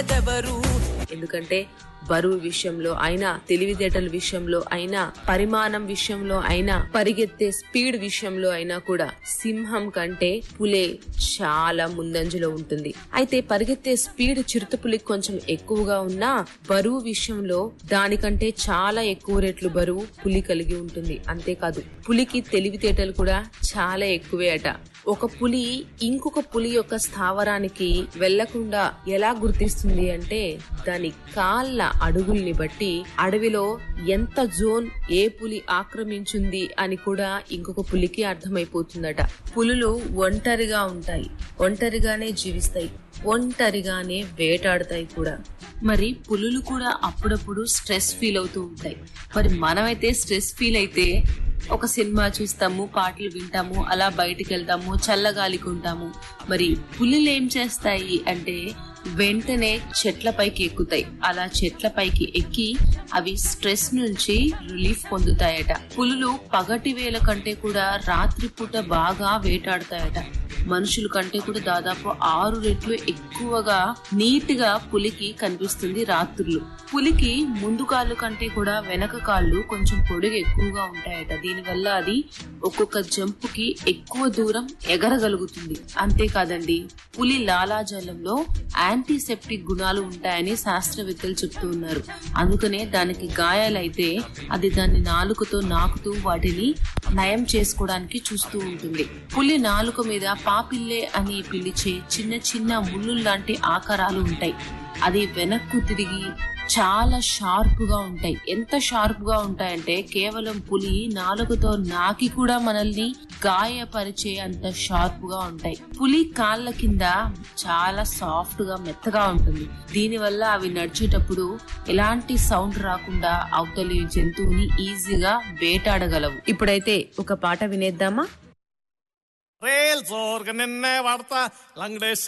గెలిచేదెవరు ఎందుకంటే బరువు విషయంలో అయినా తెలివితేటల విషయంలో అయినా పరిమాణం విషయంలో అయినా పరిగెత్తే స్పీడ్ విషయంలో అయినా కూడా సింహం కంటే పులే చాలా ముందంజలో ఉంటుంది అయితే పరిగెత్తే స్పీడ్ చిరుతపులికి కొంచెం ఎక్కువగా ఉన్నా బరువు విషయంలో దానికంటే చాలా ఎక్కువ రెట్లు బరువు పులి కలిగి ఉంటుంది అంతేకాదు పులికి తెలివితేటలు కూడా చాలా ఎక్కువే అట ఒక పులి ఇంకొక పులి యొక్క స్థావరానికి వెళ్లకుండా ఎలా గుర్తిస్తుంది అంటే దాని కాళ్ళ అడుగుల్ని బట్టి అడవిలో ఎంత జోన్ ఏ పులి ఆక్రమించింది అని కూడా ఇంకొక పులికి అర్థమైపోతుందట పులులు ఒంటరిగా ఉంటాయి ఒంటరిగానే జీవిస్తాయి ఒంటరిగానే వేటాడతాయి కూడా మరి పులులు కూడా అప్పుడప్పుడు స్ట్రెస్ ఫీల్ అవుతూ ఉంటాయి మరి మనమైతే స్ట్రెస్ ఫీల్ అయితే ఒక సినిమా చూస్తాము పాటలు వింటాము అలా బయటికి వెళ్తాము చల్లగాలికి ఉంటాము మరి పులులు ఏం చేస్తాయి అంటే వెంటనే చెట్ల పైకి ఎక్కుతాయి అలా చెట్ల పైకి ఎక్కి అవి స్ట్రెస్ నుంచి రిలీఫ్ పొందుతాయట పులులు పగటి వేళ కంటే కూడా రాత్రిపూట బాగా వేటాడతాయట మనుషుల కంటే కూడా దాదాపు ఆరు రెట్లు ఎక్కువగా నీట్ గా పులికి కనిపిస్తుంది రాత్రులు పులికి ముందు కాళ్ళు కంటే కూడా వెనక కాళ్ళు కొంచెం పొడుగు ఎక్కువగా ఉంటాయట దీనివల్ల అది ఒక్కొక్క జంప్ కి ఎక్కువ దూరం ఎగరగలుగుతుంది అంతేకాదండి పులి లాలాజలంలో యాంటీసెప్టిక్ గుణాలు ఉంటాయని శాస్త్రవేత్తలు చెప్తూ ఉన్నారు అందుకనే దానికి గాయాలైతే అది దాన్ని నాలుకతో నాకుతూ వాటిని నయం చేసుకోవడానికి చూస్తూ ఉంటుంది పులి నాలుక మీద పాపిల్లే అని పిలిచే చిన్న చిన్న ముళ్ళు లాంటి ఆకారాలు ఉంటాయి అది వెనక్కు తిరిగి చాలా షార్ప్ గా ఉంటాయి ఎంత షార్ప్ గా ఉంటాయంటే కేవలం పులి నాలుగుతో నాకి కూడా మనల్ని గాయపరిచే అంత షార్ప్ గా ఉంటాయి పులి కాళ్ళ కింద చాలా సాఫ్ట్ గా మెత్తగా ఉంటుంది దీని వల్ల అవి నడిచేటప్పుడు ఎలాంటి సౌండ్ రాకుండా అవతలి జంతువుని ఈజీగా వేటాడగలవు ఇప్పుడైతే ఒక పాట వినేద్దామా ರೇಲ್ ಸೋರ್ಗ ನಿನ್ನೆ ವಾಡ್ತಾ ಲಂಗಡೆ